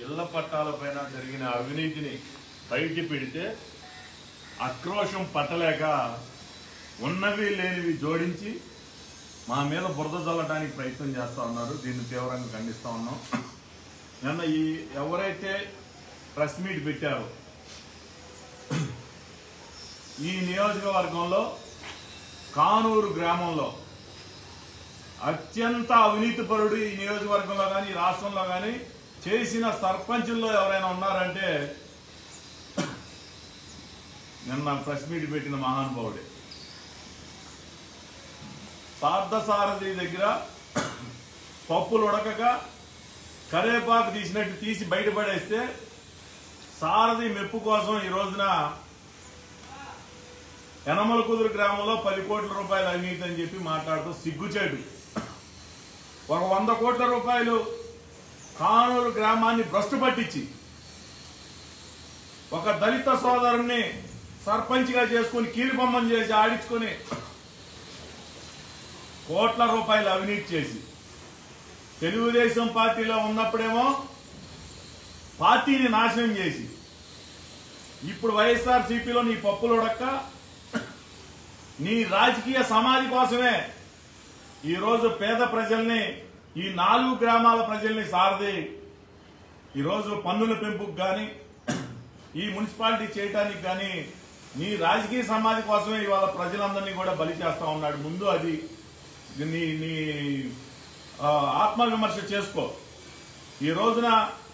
ఇళ్ల పట్టాలపైన జరిగిన అవినీతిని బయట పెడితే ఆక్రోశం పట్టలేక ఉన్నవి లేనివి జోడించి మా మీద బురద చల్లడానికి ప్రయత్నం చేస్తా ఉన్నారు దీన్ని తీవ్రంగా ఖండిస్తా ఉన్నాం నిన్న ఈ ఎవరైతే ప్రెస్ మీట్ పెట్టారో ఈ నియోజకవర్గంలో కానూరు గ్రామంలో అత్యంత అవినీతిపరుడు ఈ నియోజకవర్గంలో కానీ ఈ రాష్ట్రంలో కానీ చేసిన సర్పంచుల్లో ఎవరైనా ఉన్నారంటే నిన్న ప్రెస్ మీట్ పెట్టిన మహానుభావుడే పార్థసారథి దగ్గర పప్పులు ఉడకక కరేపాకు తీసినట్టు తీసి బయటపడేస్తే సారథి మెప్పు కోసం ఈ రోజున యనమల కుదురు గ్రామంలో పది కోట్ల రూపాయలు అవినీతి అని చెప్పి మాట్లాడుతూ సిగ్గుచేటు ఒక వంద కోట్ల రూపాయలు కానూరు గ్రామాన్ని భ్రష్టు పట్టించి ఒక దళిత సోదరుణ్ణి సర్పంచ్గా చేసుకుని కీలుబొమ్మని చేసి ఆడించుకొని కోట్ల రూపాయలు అవినీతి చేసి తెలుగుదేశం పార్టీలో ఉన్నప్పుడేమో పార్టీని నాశనం చేసి ఇప్పుడు వైఎస్ఆర్ సిపిలో నీ పప్పులు ఉడక్క నీ రాజకీయ సమాధి కోసమే ఈరోజు పేద ప్రజల్ని ఈ నాలుగు గ్రామాల ప్రజల్ని సారది ఈరోజు పన్నుల పెంపుకు కానీ ఈ మున్సిపాలిటీ చేయటానికి కానీ నీ రాజకీయ సమాధి కోసమే ఇవాళ ప్రజలందరినీ కూడా బలి చేస్తా ఉన్నాడు ముందు అది నీ నీ ఆ, ఆత్మవిమర్శ చేసుకో ఈ రోజున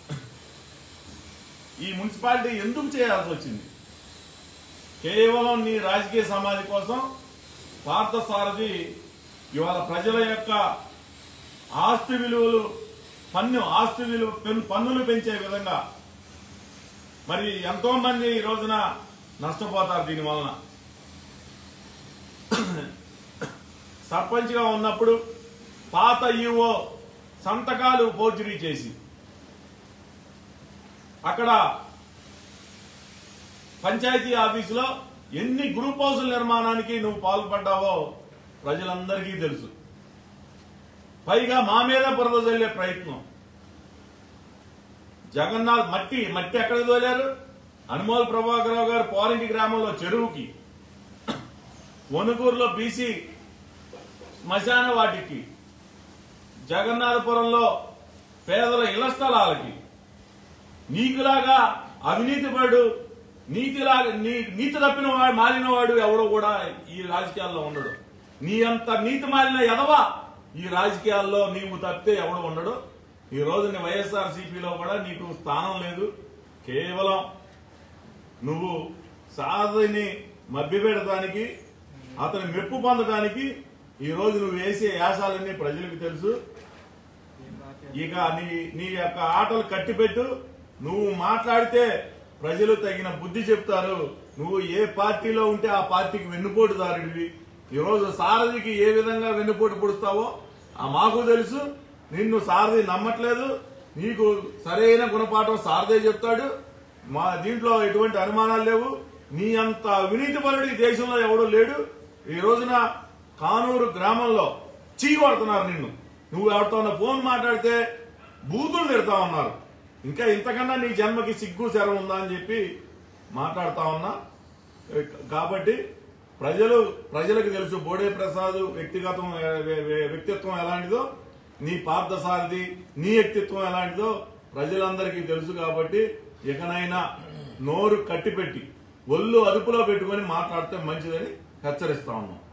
ఈ మున్సిపాలిటీ ఎందుకు చేయాల్సి వచ్చింది కేవలం నీ రాజకీయ సమాధి కోసం పార్థసారథి ఇవాళ ప్రజల యొక్క ఆస్తి విలువలు పన్ను ఆస్తి విలువ పెన్- పన్నులు పెంచే విధంగా మరి ఎంతో మంది ఈ రోజున నష్టపోతారు దీని వలన సర్పంచ్గా ఉన్నప్పుడు పాత ఈవో సంతకాలు ఫోర్జరీ చేసి అక్కడ పంచాయతీ ఆఫీసులో ఎన్ని గ్రూప్ హౌసుల నిర్మాణానికి నువ్వు పాల్పడ్డావో ప్రజలందరికీ తెలుసు పైగా మా మీద బురద చల్లే ప్రయత్నం జగన్నాథ్ మట్టి మట్టి ఎక్కడ తోలారు అనుమోల్ ప్రభాకరరావు గారు పోరంకి గ్రామంలో చెరువుకి వణుగూరులో బీసీ శ్మశాన వాటికి జగన్నాథపురంలో పేదల ఇళ్ల స్థలాలకి నీకులాగా అవినీతిపడు నీతిలాగా నీ నీతి తప్పిన వాడు మాలిన వాడు ఎవడో కూడా ఈ రాజకీయాల్లో ఉండడు నీ అంత నీతి మాలిన ఎదవా ఈ రాజకీయాల్లో నీవు తప్పితే ఎవడు ఉండడు ఈ రోజు నీ వైఎస్ఆర్ సిపిలో కూడా నీకు స్థానం లేదు కేవలం నువ్వు సాధని మభ్యపెడటానికి అతని మెప్పు పొందడానికి ఈ రోజు నువ్వు వేసే యాసాలన్నీ ప్రజలకు తెలుసు ఇక నీ నీ యొక్క ఆటలు కట్టిపెట్టు నువ్వు మాట్లాడితే ప్రజలు తగిన బుద్ధి చెప్తారు నువ్వు ఏ పార్టీలో ఉంటే ఆ పార్టీకి వెన్నుపోటుదారుడివి ఈరోజు సారథికి ఏ విధంగా వెన్నుపోటు పొడుస్తావో ఆ మాకు తెలుసు నిన్ను సారథి నమ్మట్లేదు నీకు సరైన గుణపాఠం సారథే చెప్తాడు మా దీంట్లో ఎటువంటి అనుమానాలు లేవు నీ అంత అవినీతి పరుడు ఈ దేశంలో ఎవడూ లేడు ఈ రోజున కానూరు గ్రామంలో చీ కొడుతున్నారు నిన్ను నువ్వు ఎవరితో ఫోన్ మాట్లాడితే బూతులు తిడతా ఉన్నారు ఇంకా ఇంతకన్నా నీ జన్మకి సిగ్గు శరం ఉందా అని చెప్పి మాట్లాడుతా ఉన్నా కాబట్టి ప్రజలు ప్రజలకు తెలుసు బోడే ప్రసాద్ వ్యక్తిగతం వ్య- వ్య- వ్యక్తిత్వం ఎలాంటిదో నీ పార్థసారథి నీ వ్యక్తిత్వం ఎలాంటిదో ప్రజలందరికీ తెలుసు కాబట్టి ఇకనైనా నోరు కట్టిపెట్టి ఒళ్ళు అదుపులో పెట్టుకొని మాట్లాడితే మంచిదని హెచ్చరిస్తా ఉన్నాం